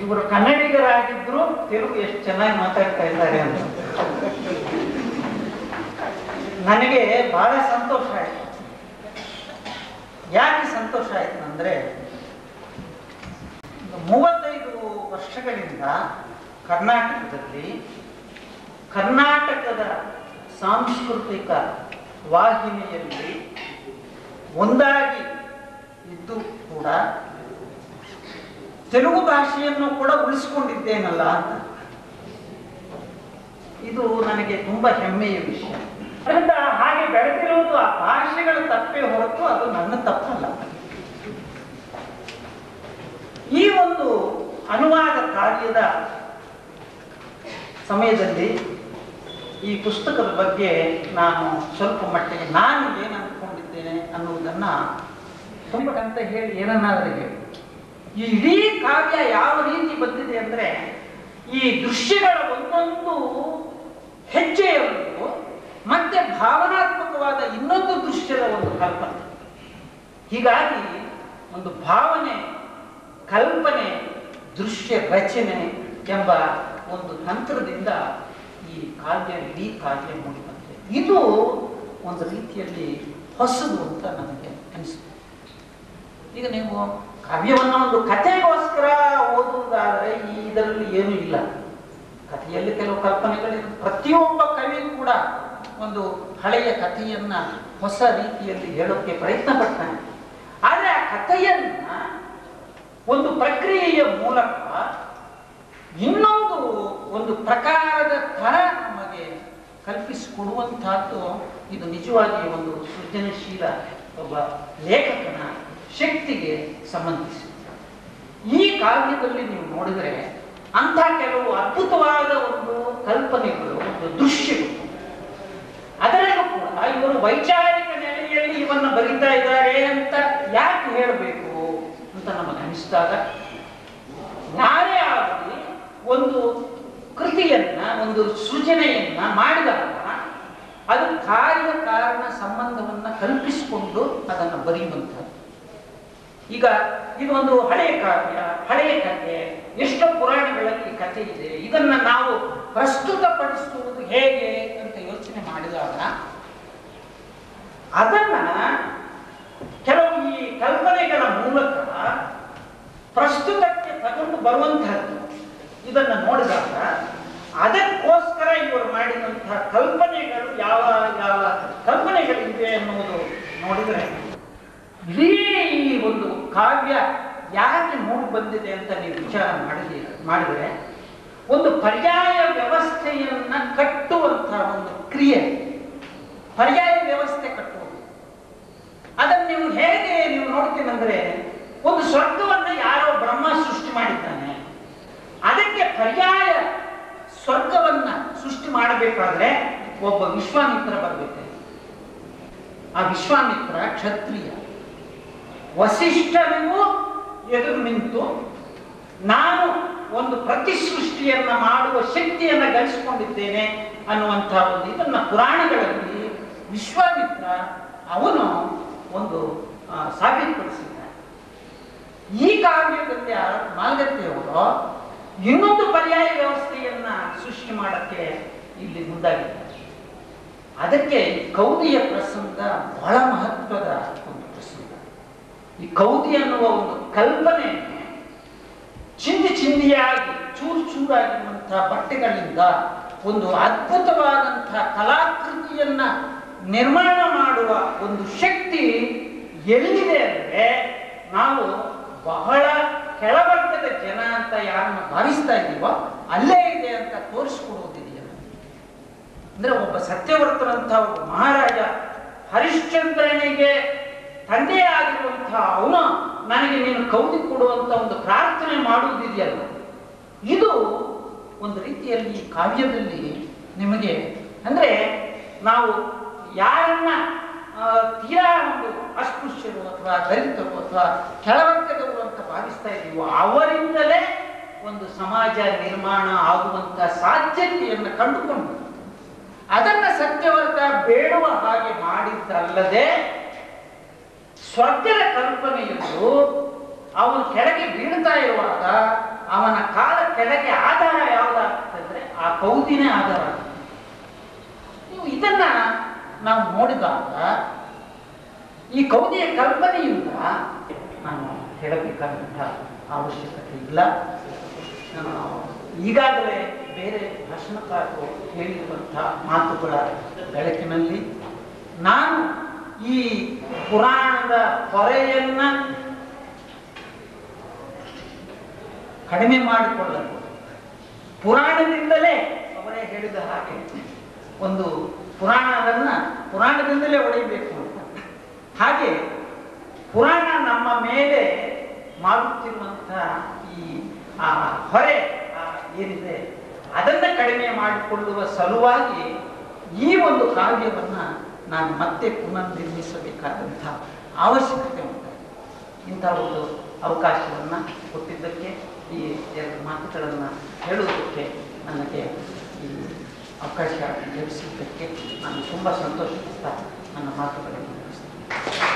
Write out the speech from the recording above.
ಇವರು ಕನ್ನಡಿಗರಾಗಿದ್ರು ತೆಲುಗು ಎಷ್ಟು ಚೆನ್ನಾಗಿ ಮಾತಾಡ್ತಾ ಇದ್ದಾರೆ ಅಂತ ನನಗೆ ಬಹಳ ಸಂತೋಷ ಆಯಿತು ಯಾಕೆ ಸಂತೋಷ ಆಯಿತು ಅಂದರೆ ಮೂವತ್ತೈದು ವರ್ಷಗಳಿಂದ ಕರ್ನಾಟಕದಲ್ಲಿ ಕರ್ನಾಟಕದ ಸಾಂಸ್ಕೃತಿಕ ವಾಹಿನಿಯಲ್ಲಿ ಒಂದಾಗಿ ಇದ್ದು ಕೂಡ ತೆಲುಗು ಭಾಷೆಯನ್ನು ಕೂಡ ಉಳಿಸಿಕೊಂಡಿದ್ದೇನಲ್ಲ ಅಂತ ಇದು ನನಗೆ ತುಂಬಾ ಹೆಮ್ಮೆಯ ವಿಷಯ ಅದರಿಂದ ಹಾಗೆ ಬೆಳೆದಿರುವುದು ಆ ಭಾಷೆಗಳ ತಪ್ಪೇ ಹೊರತು ಅದು ನನ್ನ ತಪ್ಪಲ್ಲ ಈ ಒಂದು ಅನುವಾದ ಕಾರ್ಯದ ಸಮಯದಲ್ಲಿ ಈ ಪುಸ್ತಕದ ಬಗ್ಗೆ ನಾನು ಸ್ವಲ್ಪ ಮಟ್ಟಿಗೆ ನಾನು ಏನು ಅಂದ್ಕೊಂಡಿದ್ದೇನೆ ಅನ್ನುವುದನ್ನ ತುಂಬ ಅಂತ ಹೇಳಿ ಏನನ್ನಾದರೂ ಹೇಳಿ ಈ ಇಡೀ ಕಾವ್ಯ ಯಾವ ರೀತಿ ಬಂದಿದೆ ಅಂದ್ರೆ ಈ ದೃಶ್ಯಗಳ ಒಂದೊಂದು ಹೆಜ್ಜೆಯಲ್ಲೂ ಮತ್ತೆ ಭಾವನಾತ್ಮಕವಾದ ಇನ್ನೊಂದು ದೃಶ್ಯದ ಒಂದು ಕಲ್ಪನೆ ಹೀಗಾಗಿ ಒಂದು ಭಾವನೆ ಕಲ್ಪನೆ ದೃಶ್ಯ ರಚನೆ ಎಂಬ ಒಂದು ತಂತ್ರದಿಂದ ಈ ಕಾವ್ಯ ಇಡೀ ಕಾವ್ಯ ಮೂಡಿಬಂತೆ ಇದು ಒಂದು ರೀತಿಯಲ್ಲಿ ಹೊಸದು ಅಂತ ನನಗೆ ಅನಿಸುತ್ತೆ ಈಗ ನೀವು ಕಾವ್ಯವನ್ನು ಒಂದು ಕಥೆಗೋಸ್ಕರ ಓದುವುದಾದರೆ ಈ ಇದರಲ್ಲಿ ಏನೂ ಇಲ್ಲ ಕಥೆಯಲ್ಲಿ ಕೆಲವು ಕಲ್ಪನೆಗಳಿವೆ ಪ್ರತಿಯೊಬ್ಬ ಕವಿ ಕೂಡ ಒಂದು ಹಳೆಯ ಕಥೆಯನ್ನ ಹೊಸ ರೀತಿಯಲ್ಲಿ ಹೇಳೋಕ್ಕೆ ಪ್ರಯತ್ನ ಪಡ್ತಾನೆ ಆದರೆ ಆ ಕಥೆಯನ್ನ ಒಂದು ಪ್ರಕ್ರಿಯೆಯ ಮೂಲಕ ಇನ್ನೊಂದು ಒಂದು ಪ್ರಕಾರದ ತರ ನಮಗೆ ಕಲ್ಪಿಸಿಕೊಡುವಂತಹದ್ದು ಇದು ನಿಜವಾಗಿ ಒಂದು ಸೃಜನಶೀಲ ಒಬ್ಬ ಲೇಖಕನ ಶಕ್ತಿಗೆ ಸಂಬಂಧಿಸಿದೆ ಈ ಕಾವ್ಯದಲ್ಲಿ ನೀವು ನೋಡಿದರೆ ಅಂಥ ಕೆಲವು ಅದ್ಭುತವಾದ ಒಂದು ಕಲ್ಪನೆಗಳು ಒಂದು ದೃಶ್ಯಗಳು ಅದರಲ್ಲೂ ಕೂಡ ಇವರು ವೈಚಾರಿಕ ನೆಲೆಯಲ್ಲಿ ಇವನ್ನ ಬರಿತಾ ಇದ್ದಾರೆ ಅಂತ ಯಾಕೆ ಹೇಳಬೇಕು ಅಂತ ನಮಗೆ ಅನಿಸಿದಾಗ ಯಾರೇ ಆಗಲಿ ಒಂದು ಕೃತಿಯನ್ನ ಒಂದು ಸೃಜನೆಯನ್ನ ಮಾಡಿದಾಗ ಅದು ಕಾರ್ಯ ಕಾರಣ ಸಂಬಂಧವನ್ನ ಕಲ್ಪಿಸಿಕೊಂಡು ಅದನ್ನು ಬರೆಯುವಂಥದ್ದು ಈಗ ಇದು ಒಂದು ಹಳೆಯ ಕಾವ್ಯ ಹಳೆಯ ಕಥೆ ಎಷ್ಟೋ ಪುರಾಣಗಳಲ್ಲಿ ಕಥೆ ಇದೆ ಇದನ್ನ ನಾವು ಪ್ರಸ್ತುತಪಡಿಸುವುದು ಹೇಗೆ ಅಂತ ಯೋಚನೆ ಮಾಡಿದಾಗ ಅದನ್ನ ಕೆಲವು ಈ ಕಲ್ಪನೆಗಳ ಮೂಲಕ ಪ್ರಸ್ತುತಕ್ಕೆ ತಗೊಂಡು ಬರುವಂತಹದ್ದು ಇದನ್ನ ನೋಡಿದಾಗ ಅದಕ್ಕೋಸ್ಕರ ಇವರು ಮಾಡಿದಂತಹ ಕಲ್ಪನೆಗಳು ಯಾವ ಯಾವ ಕಲ್ಪನೆಗಳಿವೆ ಎನ್ನುವುದು ನೋಡಿದರೆ ಇಡೀ ಈ ಒಂದು ಕಾವ್ಯ ಯಾಕೆ ಮೂಡಿ ಬಂದಿದೆ ಅಂತ ನೀವು ವಿಚಾರ ಮಾಡಿದ ಮಾಡಿದರೆ ಒಂದು ಪರ್ಯಾಯ ವ್ಯವಸ್ಥೆಯನ್ನ ಕಟ್ಟುವಂತಹ ಒಂದು ಕ್ರಿಯೆ ಪರ್ಯಾಯ ವ್ಯವಸ್ಥೆ ಕಟ್ಟುವುದು ಅದನ್ನು ನೀವು ಹೇಗೆ ನೀವು ನೋಡ್ತೀನಂದ್ರೆ ಒಂದು ಸ್ವರ್ಗವನ್ನ ಯಾರೋ ಬ್ರಹ್ಮ ಸೃಷ್ಟಿ ಮಾಡಿದ್ದಾನೆ ಅದಕ್ಕೆ ಪರ್ಯಾಯ ಸ್ವರ್ಗವನ್ನ ಸೃಷ್ಟಿ ಮಾಡಬೇಕಾದ್ರೆ ಒಬ್ಬ ವಿಶ್ವಾಮಿತ್ರ ಬರಬೇಕು ಆ ವಿಶ್ವಾಮಿತ್ರ ಕ್ಷತ್ರಿಯ ವಸಿಷ್ಠನಿಗೂ ಎದುರು ನಿಂತು ನಾನು ಒಂದು ಪ್ರತಿಸೃಷ್ಟಿಯನ್ನ ಮಾಡುವ ಶಕ್ತಿಯನ್ನ ಗಳಿಸಿಕೊಂಡಿದ್ದೇನೆ ಅನ್ನುವಂತಹ ಒಂದು ಇದನ್ನ ಪುರಾಣಗಳಲ್ಲಿ ವಿಶ್ವಾಮಿತ್ರ ಅವನು ಒಂದು ಆ, ಸಾಬೀತುಪಡಿಸಿದ್ದಾನೆ ಈ ಕಾವ್ಯದಲ್ಲಿ ಮಾಲ್ಗತ್ತೆಯವರು ಇನ್ನೊಂದು ಪರ್ಯಾಯ ವ್ಯವಸ್ಥೆಯನ್ನ ಸೃಷ್ಟಿ ಮಾಡಕ್ಕೆ ಇಲ್ಲಿ ಮುಂದಾಗಿದ್ದಾರೆ ಅದಕ್ಕೆ ಕೌದಿಯ ಪ್ರಸಂಗ ಬಹಳ ಮಹತ್ವದ ಒಂದು ಪ್ರಸಂಗ ಈ ಕೌದಿ ಅನ್ನುವ ಒಂದು ಕಲ್ಪನೆ ಚಿಂದಿ ಚಿಂದಿಯಾಗಿ ಚೂರು ಚೂರಾಗಿರುವಂತಹ ಬಟ್ಟೆಗಳಿಂದ ಒಂದು ಅದ್ಭುತವಾದಂತಹ ಕಲಾಕೃತಿಯನ್ನ ನಿರ್ಮಾಣ ಮಾಡುವ ಒಂದು ಶಕ್ತಿ ಎಲ್ಲಿದೆ ಅಂದ್ರೆ ನಾವು ಬಹಳ ಕೆಳವರ್ಗದ ಜನ ಅಂತ ಯಾರನ್ನ ಭಾವಿಸ್ತಾ ಇದ್ದೀವೋ ಅಲ್ಲೇ ಇದೆ ಅಂತ ತೋರಿಸ್ಕೊಡುವುದಿದೆಯಲ್ಲ ಅಂದ್ರೆ ಒಬ್ಬ ಸತ್ಯವರ್ತನಂತಹ ಒಬ್ಬ ಮಹಾರಾಜ ಹರಿಶ್ಚಂದ್ರನಿಗೆ ತಂದೆ ಆಗಿರುವಂತಹ ಅವನು ನನಗೆ ನೀನು ಕೌದಿ ಕೊಡುವಂತ ಒಂದು ಪ್ರಾರ್ಥನೆ ಮಾಡುವುದಿದೆಯಲ್ಲ ಇದು ಒಂದು ರೀತಿಯಲ್ಲಿ ಈ ಕಾವ್ಯದಲ್ಲಿ ನಿಮಗೆ ಅಂದ್ರೆ ನಾವು ಯಾರನ್ನ ಆ, ತೀರಾ ಒಂದು ಅಸ್ಪೃಶ್ಯರು ಅಥವಾ ದಲಿತರು ಅಥವಾ ಕೆಳವರ್ಗದವರು ಅಂತ ಭಾವಿಸ್ತಾ ಇದ್ದೀವೋ ಅವರಿಂದಲೇ ಒಂದು ಸಮಾಜ ನಿರ್ಮಾಣ ಆಗುವಂತ ಸಾಧ್ಯತೆಯನ್ನು ಕಂಡುಕೊಂಡು ಅದನ್ನ ಸತ್ಯವರ್ತ ಬೇಡುವ ಹಾಗೆ ಮಾಡಿದ್ದಲ್ಲದೆ ಸ್ವರ್ಗದ ಕಲ್ಪನೆಯನ್ನು ಅವನು ಕೆಳಗೆ ಬೀಳ್ತಾ ಇರುವಾಗ ಅವನ ಕಾಲ ಕೆಳಗೆ ಆಧಾರ ಯಾವುದಾಗ್ತಂದ್ರೆ ಆ ಕೌದಿನೇ ಆಧಾರ ನೀವು ಇದನ್ನ ನಾವು ನೋಡಿದಾಗ ಈ ಕೌದಿಯ ಕಲ್ಪನೆಯಿಂದ ನಾನು ಹೇಳಬೇಕಾದಂಥ ಅವಶ್ಯಕತೆ ಇಲ್ಲ ಆ, ಈಗಾಗಲೇ ಬೇರೆ ಭಾಷಣಕಾರರು ಹೇಳಿರುವಂಥ ಮಾತುಗಳ ಬೆಳಕಿನಲ್ಲಿ ನಾನು ಈ ಪುರಾಣದ ಹೊರೆಯನ್ನ ಕಡಿಮೆ ಮಾಡಿಕೊಳ್ಳಲು ಪುರಾಣದಿಂದಲೇ ಅವರೇ ಹೇಳಿದ ಹಾಗೆ ಒಂದು ಪುರಾಣದನ್ನ ಪುರಾಣದಿಂದಲೇ ಹೊಡೆಯಬೇಕು ಅಂತ ಹಾಗೆ ಪುರಾಣ ನಮ್ಮ ಮೇಲೆ ಮಾಡುತ್ತಿರುವಂತಹ ಈ ಆ ಹೊರೆ ಆ ಏನಿದೆ ಅದನ್ನ ಕಡಿಮೆ ಮಾಡಿಕೊಳ್ಳುವ ಸಲುವಾಗಿ ಈ ಒಂದು ಕಾವ್ಯವನ್ನ ನಾನು ಮತ್ತೆ ಪುನರ್ನಿರ್ಮಿಸಬೇಕಾದಂಥ ಅವಶ್ಯಕತೆ ಉಂಟು ಇಂಥ ಒಂದು ಅವಕಾಶವನ್ನು ಕೊಟ್ಟಿದ್ದಕ್ಕೆ ಈ ಎರಡು ಮಾತುಗಳನ್ನು ಹೇಳುವುದಕ್ಕೆ ನನಗೆ ಈ ಅವಕಾಶ ಲಭಿಸಿದ್ದಕ್ಕೆ ನಾನು ತುಂಬ ಸಂತೋಷದಿಂದ ನನ್ನ ಮಾತುಗಳನ್ನು ಮುಗಿಸ್ತೇನೆ